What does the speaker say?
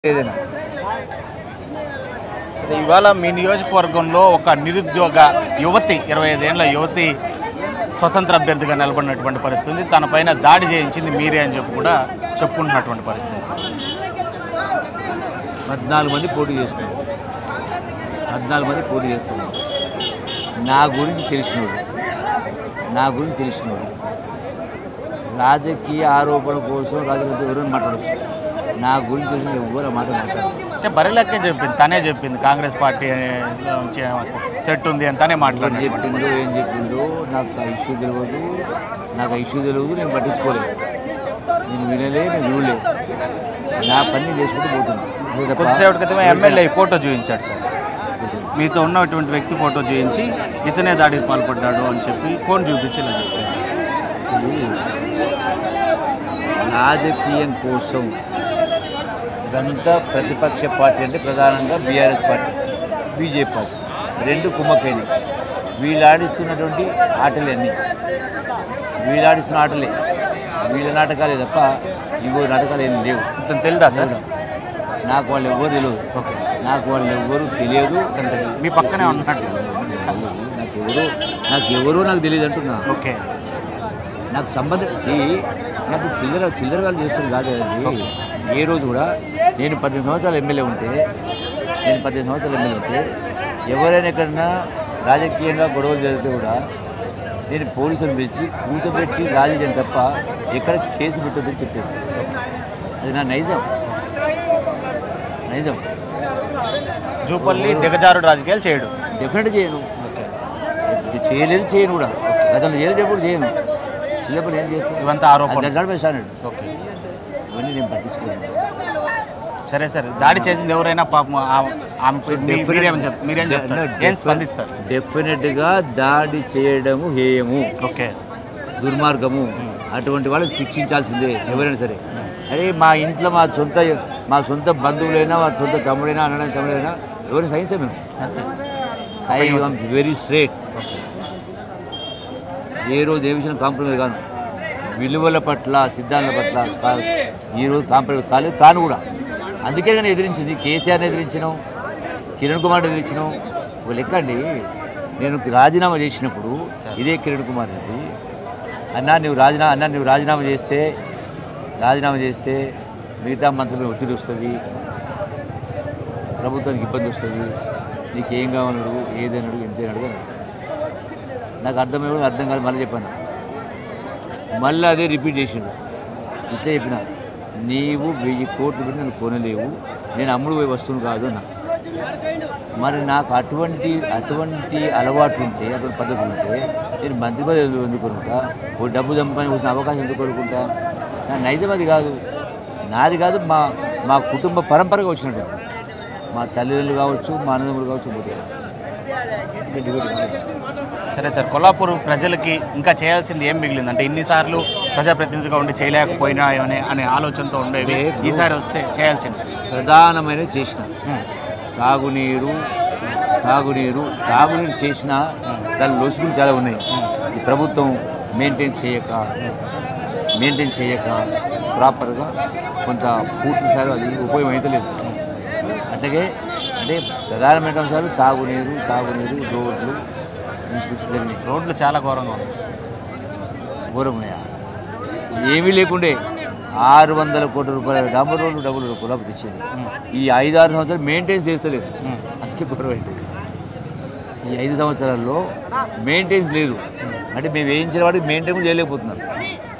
ఏదైనా సరే, ఇవాళ మీ నియోజకవర్గంలో ఒక నిరుద్యోగ యువతి ఇరవై ఐదేళ్ల యువతి స్వతంత్ర అభ్యర్థిగా నిలబడినటువంటి పరిస్థితి తన పైన దాడి చేయించింది మీరే అని చెప్పి కూడా చెప్పుకుంటున్నటువంటి పరిస్థితి పద్నాలుగు మంది పోటీ చేస్తున్నారు పద్నాలుగు మంది పోటీ చేస్తున్నారు నా గురించి తెలిసినోడు నా గురించి తెలిసినోడు రాజకీయ ఆరోపణ కోసం రాజకీయ ఎవరైనా మాట్లాడచ్చు నా గురించి తెలిసిన ఎవరు ఆ మాట మాట్లాడచ్చు అంటే బరిలెక్కే చెప్పింది తనే చెప్పింది కాంగ్రెస్ పార్టీ చెట్టు ఉంది అని తనే ఎవరు మాట్లాడింది చెప్పిందో ఏం చెప్పిందో నాకు ఆ ఇష్యూ తెలియదు నాకు ఆ ఇష్యూ తెలియదు నేను పట్టించుకోలేదు నేను వినలే నేను చూడలేదు నా పని నేను చేసుకుంటూ పోతున్నాను అంతే తప్ప కొద్దిసేపటి క్రితమే ఎమ్మెల్యే ఫోటో చూపించాడు సార్ మీతో ఉన్నటువంటి వ్యక్తి ఫోటో చూపించి ఇతనే దాడికి పాల్పడ్డాడు అని చెప్పి ఫోన్ చూపించి ఇలా చెప్తాను రాజకీయం కోసం ఇదంతా ప్రతిపక్ష పార్టీ అంటే ప్రధానంగా బీఆర్ఎస్ పార్టీ బీజేపీ పార్టీ రెండు కుమ్మకైనవి వీళ్ళు ఆడిస్తున్నటువంటి ఆటలే అన్నీ వీళ్ళు ఆడిస్తున్న ఆటలే వీళ్ళ నాటకాలే తప్ప ఇంకో నాటకాలు ఏం లేవు ఇతను తెలుదా సార్ నాకు వాళ్ళు ఎవ్వరు తెలియదు ఓకే నాకు వాళ్ళు ఎవ్వరు తెలియదు ఇతను తెలియదు. మీ పక్కనే ఉన్నాడు సార్ నాకు ఎవరు నాకు ఎవరు నాకు తెలియదు అంటున్నా ఓకే నాకు సంబంధం ఈ నాకు చిల్లర చిల్లర వాళ్ళు చేస్తుంది కాదు కదండి ఏ రోజు కూడా నేను పద్దెనిమిది సంవత్సరాలు ఎమ్మెల్యే ఉంటే నేను పద్దెనిమిది సంవత్సరాలు ఎమ్మెల్యే ఉంటే ఎవరైనా ఎక్కడన్నా రాజకీయంగా గొడవలు జరిగితే కూడా నేను పోలీసులను పిలిచి కూర్చోబెట్టి రాజీ చేయను తప్ప ఎక్కడ కేసు పెట్టొద్దని చెప్పాను అది నా నైజం నైజం జూపల్లి దిగజారుడు రాజకీయాలు చేయడు డెఫినెట్ చేయను చేయలేదు చేయను కూడా గతంలో చేయలేదు ఎప్పుడు చేయను చిన్నప్పుడు ఏం చేస్తాను ఇవంతా ఆరోపణ నడిపేశాను ఓకే ఇవన్నీ నేను పట్టించుకోలేదు సరే సరే దాడి చేసింది ఎవరైనా పాపం ఆ- ఆమె మీ- మీరేం చెప్ మీరేం చెప్తారు ఏం స్పందిస్తారు డెఫినెట్గా దాడి చేయడము హేయము ఓకే దుర్మార్గము అటువంటి వాళ్ళని శిక్షించాల్సిందే ఎవరైనా సరే అరే మా ఇంట్లో మా సొంత మా సొంత బంధువులైనా మా సొంత తమ్ముడైనా అన్నడైనా తమ్ముడైనా ఎవరిని సహించాం మేము అంతే ఐ ఆమ్ వెరీ స్ట్రేట్ ఏ రోజు ఏ విషయం కాంప్రమైజ్ కాను విలువల పట్ల సిద్ధాంతాల పట్ల కా- ఈ రోజు కాంప్రమైజ్ కాలేదు కాను కూడా అందుకే కానీ ఎదిరించింది కేసీఆర్ని ఎదిరించినాం కిరణ్ కుమార్ని ఎదిరించినాం ఒక లెక్క అండి నేను రాజీనామా చేసినప్పుడు ఇదే కిరణ్ కుమార్ రెడ్డి అన్నా నువ్వు రాజీనామా అన్నా నువ్వు రాజీనామా చేస్తే రాజీనామా చేస్తే మిగతా మంత్రులు ఒత్తిడి వస్తుంది ప్రభుత్వానికి ఇబ్బంది వస్తుంది నీకు ఏం కావాలడు ఏదైనాడు ఎంతైనాడు అని నాకు అర్థమయ్యే అర్థం కాదు మళ్ళీ చెప్పాను మళ్ళీ అదే రిపీట్ చేసిండు ఇట్లా చెప్పిన నీవు వెయ్యి కోట్లు పెట్టి నన్ను కొనలేవు నేను అమ్ముడు పోయి వస్తువును కాదు అన్న మరి నాకు అటువంటి అటువంటి అలవాటు ఉంటే అటువంటి పద్ధతి ఉంటే నేను మంత్రి పదవి ఎందుకు కొనుక్కుంటా ఓ డబ్బు సంపాదించిన వచ్చిన అవకాశం ఎందుకు కొనుక్కుంటా నా నైజం అది కాదు నాది కాదు మా మా కుటుంబ పరంపరగా వచ్చినట్టు మా తల్లిదండ్రులు కావచ్చు మా అన్నదమ్ములు కావచ్చు పోతే ఇంకా డిబేట్ కాదు. సరే సార్ కొల్లాపూర్ ప్రజలకి ఇంకా చేయాల్సింది ఏం మిగిలింది అంటే ఇన్నిసార్లు ప్రజాప్రతినిధిగా ఉండి చేయలేకపోయినా అనే అనే ఆలోచనతో ఉండేవి ఈసారి వస్తే చేయాల్సింది ప్రధానమైన చేసిన సాగునీరు తాగునీరు తాగునీరు చేసిన దాని లొసుగులు చాలా ఉన్నాయి ఈ ప్రభుత్వం మెయింటైన్ చేయక మెయింటైన్ చేయక ప్రాపర్గా కొంత పూర్తి స్థాయిలో అది ఉపయోగం అయితే లేదు అట్లాగే అంటే ప్రధానమైన అంశాలు తాగునీరు సాగునీరు రోడ్లు ఈ సృష్టి జరిగినాయి రోడ్లు చాలా ఘోరంగా ఉన్నాయి ఘోరం ఉన్నాయా ఏమీ లేకుండే ఆరు వందల కోట్ల రూపాయల డాంబర్ రోడ్లు డబ్బులు కొలాపు తెచ్చింది ఈ ఐదు ఆరు సంవత్సరాలు మెయింటైన్ చేస్తలేదు ఉమ్. అందుకే గొడవ అయింది ఈ ఐదు సంవత్సరాల్లో మెయింటెన్స్ లేదు అంటే మేము వేయించిన వాడికి మెయింటైన్ కూడా చేయలేకపోతున్నారు